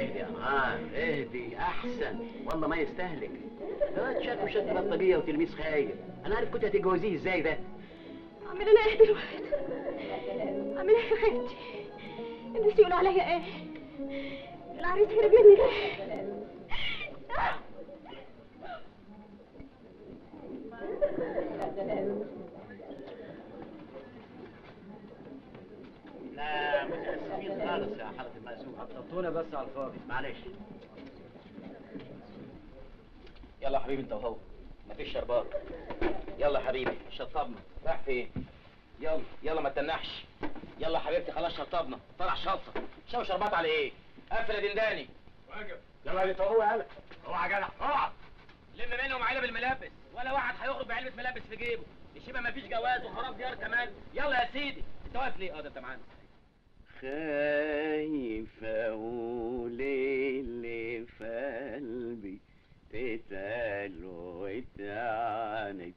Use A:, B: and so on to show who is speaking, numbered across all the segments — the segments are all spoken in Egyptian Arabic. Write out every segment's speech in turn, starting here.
A: اهدي يا نهار اهدي احسن والله ما يستهلك ده واد شكله شكل بلطجيه وتلميذ خايب انا عارف كنت هتتجوزيه ازاي ده
B: اعمل انا ايه دلوقتي اعمل ايه يا خالتي الناس يقولوا عليا ايه العريس هرب مني ليه
A: لا متاسفين خالص يا حضره المأسوم
C: حطونا بس على الفاضي
A: معلش
C: يلا يا حبيبي انت وهو مفيش شربات يلا يا حبيبي شطبنا رايح فين يلا يلا ما تنحش يلا يا حبيبتي خلاص شطبنا طلع شطه شاو شربات على ايه قفل يا دنداني
A: واجب يلا انت هو يلا اوعى يا جدع اوعى
C: لم منهم علب الملابس ولا واحد هيخرج بعلبه ملابس في جيبه يشيبها مفيش جواز وخراب ديار كمان يلا يا سيدي انت واقف ليه اه ده انت معانا
A: خايف اقول اللي في قلبي تتقال وتعاند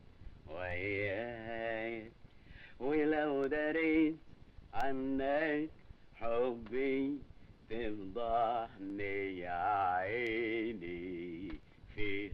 A: وياك ولو دريت عنك حبي تفضحني يا عيني في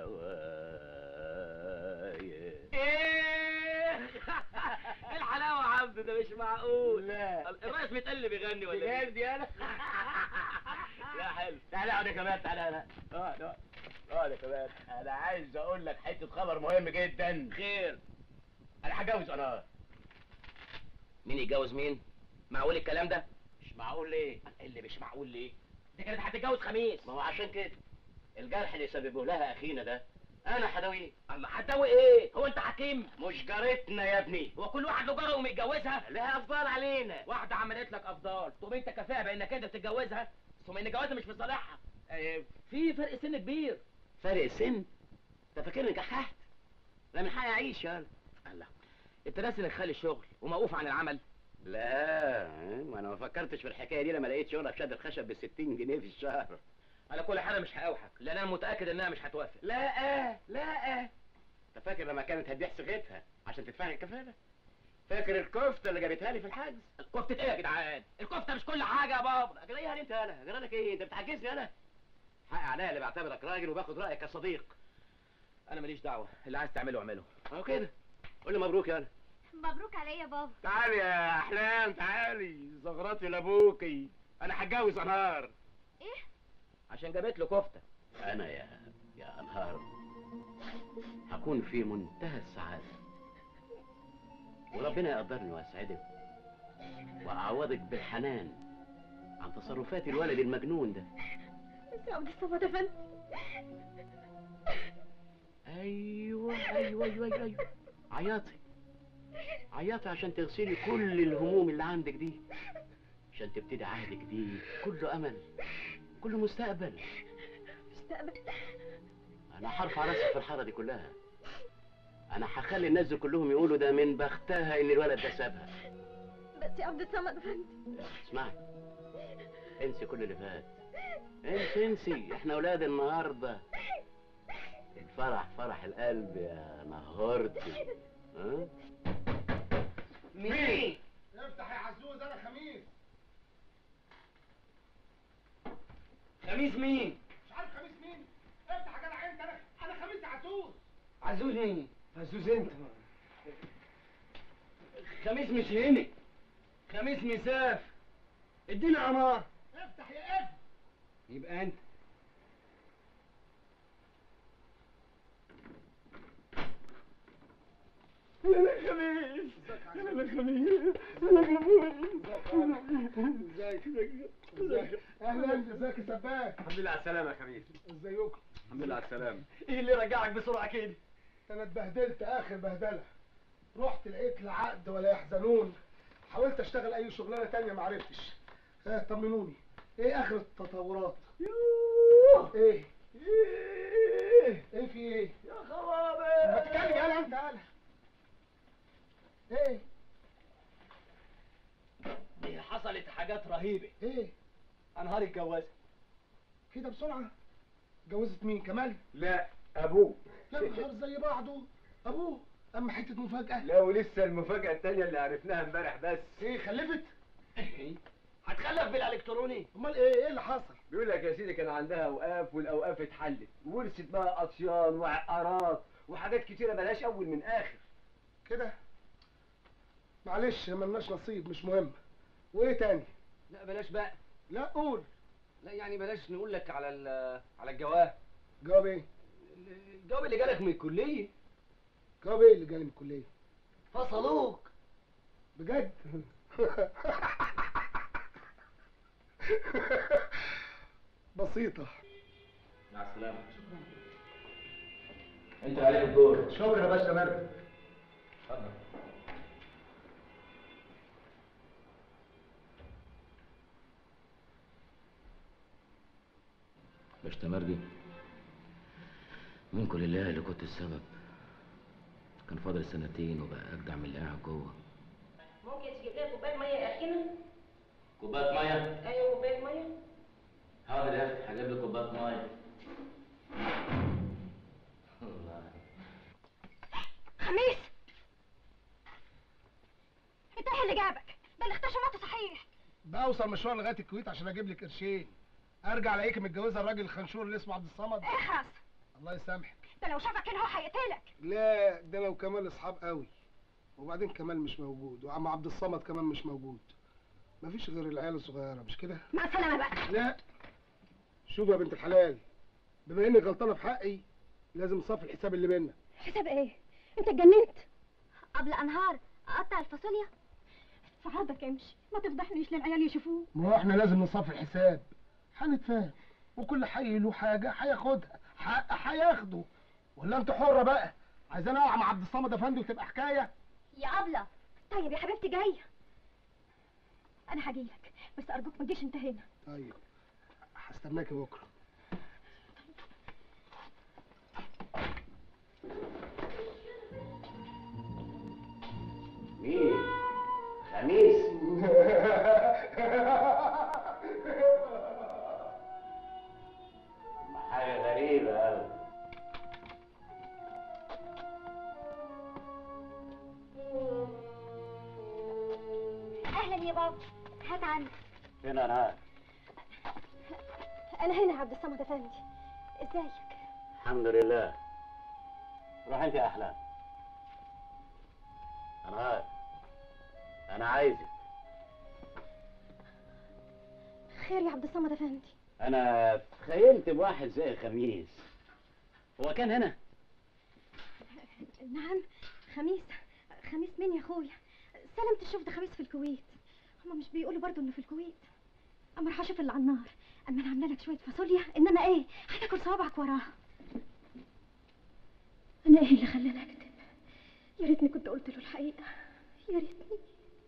A: هوايا
C: ايه الحلاوه يا عبد ده مش معقول
A: لا
C: الرئيس متقلب يغني ولا ايه
A: بجد يالا
C: لا حلو
A: تعالى اقعد يا كمان تعالى اقعد اقعد اقعد يا كمان انا عايز اقول لك حته خبر مهم جدا
C: خير
A: انا هتجوز انا
C: مين يتجوز مين معقول الكلام ده
A: مش معقول ليه
C: اللي مش معقول ليه دي كانت هتتجوز خميس
A: ما هو عشان كده الجرح اللي سببه لها اخينا ده انا هداويه
C: الله هتدوي ايه هو انت حكيم
A: مش جارتنا يا ابني
C: هو كل واحد له جاره ومتجوزها
A: لها افضل علينا
C: واحده عملت لك افضال طب انت كفايه بانك انت بتتجوزها ثم ان جوازها مش في صالحها
A: آه،
C: في فرق سن كبير
A: فرق السن انت فاكرني كححت لا من حقي اعيش يالا
C: الله انت ناسي انك خالي الشغل وموقوف عن العمل
A: لا ما انا ما فكرتش في الحكايه دي لما لقيت شغله في شد الخشب ب 60 جنيه في الشهر
C: على كل حال مش هقاوحك لان انا متاكد انها مش هتوافق
A: لا لا انت فاكر لما كانت هتبيع صيغتها عشان تدفعني الكفاله فاكر الكفته اللي جابتها لي في الحجز
C: كفته ايه يا جدعان الكفته مش كل حاجه يا بابا
A: اجريها انت انا جرالك ايه انت بتحجزني انا حق عليا اللي بعتبرك راجل وباخد رايك كصديق
C: انا ماليش دعوه اللي عايز تعمله اعمله
A: اهو كده قول لي مبروك يا انا
B: مبروك عليا يا بابا
A: تعالي يا احلام تعالي زغرتي لابوكي انا هتجوز انهار
B: ايه
C: عشان جابت له كفته
A: انا يا يا انهار هكون في منتهى السعاده وربنا يقدرني ويسعدك واعوضك بالحنان عن تصرفات الولد المجنون ده
B: بس يا عبد الصمد يا فندم
A: ايوه ايوه ايوه ايوه, أيوة. عياطي عياطي عشان تغسلي كل الهموم اللي عندك دي عشان تبتدي عهد جديد كله امل كله مستقبل
B: مستقبل
A: انا هرفع راسي في الحاره دي كلها انا هخلي الناس دول كلهم يقولوا ده من بختها ان الولد ده سابها
B: بس يا عبد الصمد يا فندم
A: اسمعي انسي كل اللي فات انسي انسي احنا اولاد النهارده الفرح فرح القلب يا نهارتي ها
C: مين
D: افتح يا عزوز انا خميس
C: خميس مين
D: مش عارف خميس مين افتح يا جدع انت انا انا خميس يا عزوز
C: عزوز مين
D: عزوز انت
C: خميس مش هنا خميس مساف ادينا عمار
D: افتح يا ابن
C: يبقى انت
D: يا خميس يا خميس ازيك ازيك اهلا ازيك يا سباك
C: الحمد لله على السلامه يا خميس
D: ازيكم
C: الحمد لله على السلامه
D: ايه اللي رجعك بسرعه كده انا اتبهدلت اخر بهدله رحت لقيت لا عقد ولا يحزنون حاولت اشتغل اي شغلانه تانية ما عرفتش ها طمنوني ايه اخر التطورات ايه ايه ايه في ايه
C: يا خرابي
D: ما تتكلم يالا انت يالا ايه
C: دي حصلت حاجات رهيبه
D: ايه
C: انهار اتجوزها
D: كده بسرعه جوزت مين كمال
E: لا ابوه
D: يا نهار زي بعضه ابوه اما حته مفاجاه
E: لا ولسه المفاجأة التانية اللي عرفناها امبارح بس
D: ايه خلفت
A: هتخلف بالالكتروني
D: امال ايه ايه اللي حصل
E: بيقول لك يا سيدي كان عندها اوقاف والاوقاف اتحلت ورثت بقى اطيان وعقارات وحاجات كتيره ملهاش اول من اخر
D: كده معلش ملناش نصيب مش مهم وايه تاني
E: لا بلاش بقى
D: لا قول
E: لا يعني بلاش نقول لك على ال- على الجواب
D: جواب ايه
E: الجواب اللي جالك من الكليه
D: جواب ايه اللي جالي من الكليه
E: فصلوك
D: بجد بسيطة
C: مع السلامه انت عليك الدور
D: شكرا يا باشا مرد
C: اتفضل باش تمردي منكم لله اللي كنت السبب كان فاضل سنتين وبقى اجدع من اللي قاعد جوه
B: ممكن تجيب لنا كوبايه ميه يا اخينا
C: كوبايه ميه
B: ايوه كوبايه ميه
C: حاضر يا اختي هجيب لك كوبايه ميه الله
B: خميس انت ايه اللي جابك ده اللي اختشى مراته صحيح
D: بوصل مشوار لغاية الكويت عشان اجيب لك قرشين ارجع الاقيك متجوزة الراجل الخنشور اللي اسمه عبد الصمد
B: اخرس
D: الله يسامحك
B: ده لو شافك هنا هو هيقتلك
D: لا ده لو كمال اصحاب قوي وبعدين كمال مش موجود وعم عبد الصمد كمان مش موجود مفيش غير العيال الصغيرة مش كده
B: مع السلامه بقى
D: لا شوف يا بنت الحلال بما انك غلطانة في حقي لازم نصفي الحساب اللي بينا
B: حساب ايه انت اتجننت قبل انهار اقطع الفاصوليا في عرضك امشي ما تفضحنيش للعيال يشوفوه
D: ما هو احنا لازم نصفي الحساب هنتفاهم وكل حي له حاجة هياخدها حق هياخده ولا انت حرة بقى عايزاني اقع مع عبد الصمد افندي وتبقى حكاية
B: يا ابله طيب يا حبيبتي جايه انا هجيلك بس ارجوك ما تجيش انت هنا
D: طيب هستناكي بكرة
A: مين خميس حاجة غريبة أوي
B: اهلا يا بابا هات عني
A: فين أنا
B: انا هنا يا عبد الصمد افندي ازيك
A: الحمد لله روح انت يا احلام انا انا عايزك
B: خير يا عبد الصمد افندي
A: انا تخيلت بواحد زي خميس هو كان هنا
B: نعم خميس خميس مين يا اخويا سلمت شفت خميس في الكويت هما مش بيقولوا برضو انه في الكويت اما راح اشوف اللي على النار اما انا عامله لك شويه فاصوليا انما ايه هتاكل صوابعك وراها انا ايه اللي خلاني اكتب يا ريتني كنت قلت له الحقيقه يا ريتني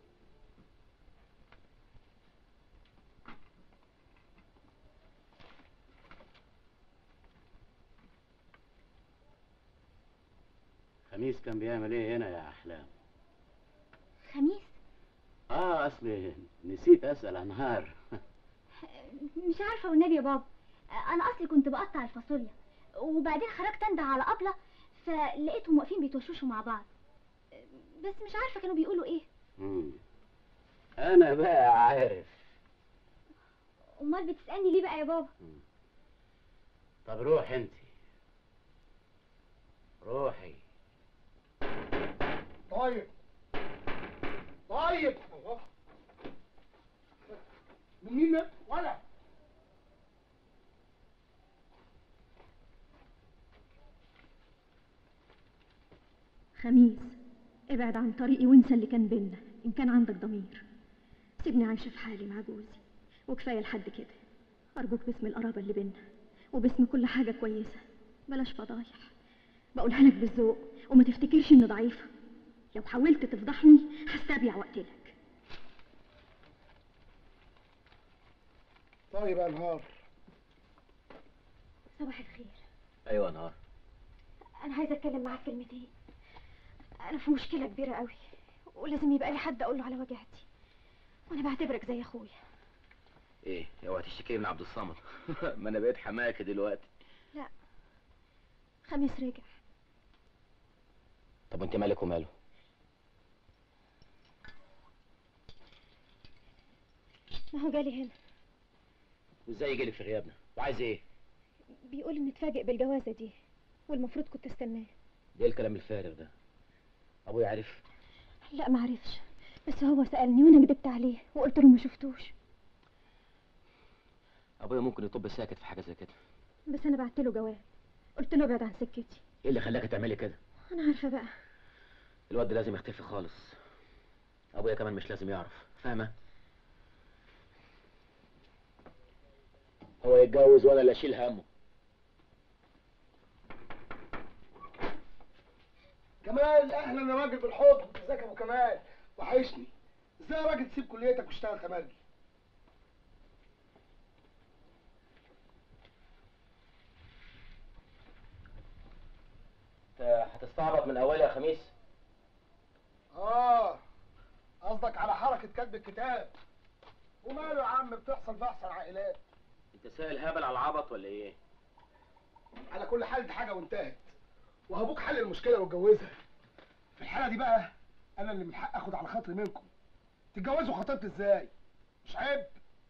A: خميس كان بيعمل ايه هنا يا احلام
B: خميس
A: اه اصلي نسيت اسال عن نهار
B: مش عارفه والنبي يا بابا انا اصلي كنت بقطع الفاصوليا وبعدين خرجت انده على ابله فلقيتهم واقفين بيتوشوشوا مع بعض بس مش عارفه كانوا بيقولوا ايه
A: مم. انا بقى عارف
B: امال بتسالني ليه بقى يا بابا
A: طب روح انت روحي
D: طيب طيب الله. من مين ده؟ ولا
B: خميس ابعد عن طريقي وانسى اللي كان بينا ان كان عندك ضمير سيبني عايشه في حالي مع جوزي وكفايه لحد كده ارجوك باسم القرابه اللي بينا وباسم كل حاجه كويسه بلاش فضايح بقولها لك بالذوق وما تفتكرش اني ضعيفه لو حاولت تفضحني هستبيع واقتلك
D: طيب يا نهار
B: صباح الخير
C: ايوه نهار
B: انا عايزه اتكلم معاك كلمتين انا في مشكله كبيره قوي ولازم يبقى لي حد اقول له على وجعتي وانا بعتبرك زي اخويا
C: ايه اوعى تشتكي من عبد الصمد ما انا بقيت حماك دلوقتي
B: خميس رجع
C: طب وانت مالك وماله
B: ما هو جالي هنا
C: وازاي يجيلك في غيابنا وعايز ايه
B: بيقول ان اتفاجئ بالجوازه دي والمفروض كنت استناه
C: ايه الكلام الفارغ ده ابويا عارف
B: لا ما عرفش بس هو سالني وانا كدبت عليه وقلت له ما شفتوش
C: ابويا ممكن يطب ساكت في حاجه زي كده
B: بس انا بعت له جواب قلت له ابعد عن سكتي
C: ايه اللي خلاك تعملي كده
B: انا عارفه بقى
C: الواد ده لازم يختفي خالص ابويا كمان مش لازم يعرف فاهمه هو يتجوز وانا اللي اشيل همه
D: كمال اهلا يا راجل بالحضن ازيك يا ابو كمال وحشني ازاي يا راجل تسيب كليتك وتشتغل تمرجي
C: انت هتستعبط من اولها يا خميس
D: اه قصدك على حركه كتب الكتاب وماله يا عم بتحصل في احسن عائلات
C: انت سائل هبل على العبط ولا ايه
D: على كل حال دي حاجه وانتهت وابوك حل المشكله واتجوزها في الحاله دي بقى انا اللي من حق اخد على خاطري منكم تتجوزوا خطيبتي ازاي مش عيب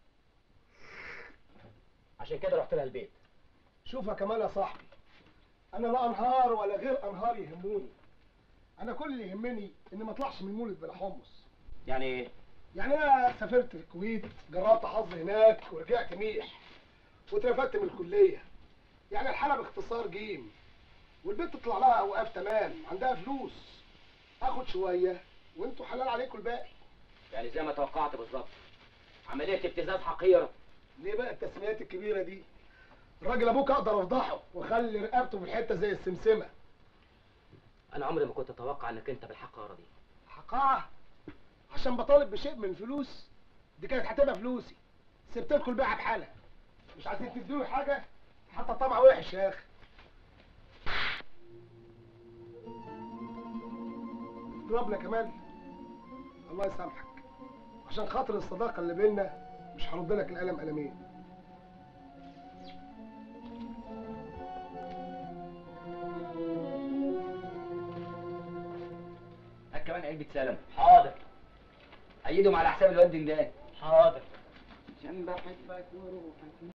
C: عشان كده رحت لها البيت
D: شوف يا كمال يا صاحبي انا لا انهار ولا غير انهار يهموني انا كل اللي يهمني اني ما اطلعش من المولد بلا حمص
C: يعني ايه
D: يعني انا سافرت الكويت جربت حظي هناك ورجعت ميح واترفدت من الكليه يعني الحاله باختصار جيم والبنت تطلع لها اوقاف تمام عندها فلوس اخد شويه وانتوا حلال عليكم الباقي
C: يعني زي ما توقعت بالظبط عمليه ابتزاز حقيره
D: ليه بقى التسميات الكبيره دي الراجل ابوك اقدر افضحه واخلي رقبته في الحته زي السمسمه
C: انا عمري ما كنت اتوقع انك انت بالحقاره دي
D: حقاره عشان بطالب بشيء من الفلوس دي كانت هتبقى فلوسي سبت لكم البيعه بحالها مش عايزين تدوني حاجه حتى طمع وحش يا اخي اضربنا كمان الله يسامحك عشان خاطر الصداقه اللي بينا مش هرد لك القلم قلمين
C: هات كمان علبه سلم حاضر ايدهم على حساب الواد دندان حاضر
D: عشان بحبك وروحك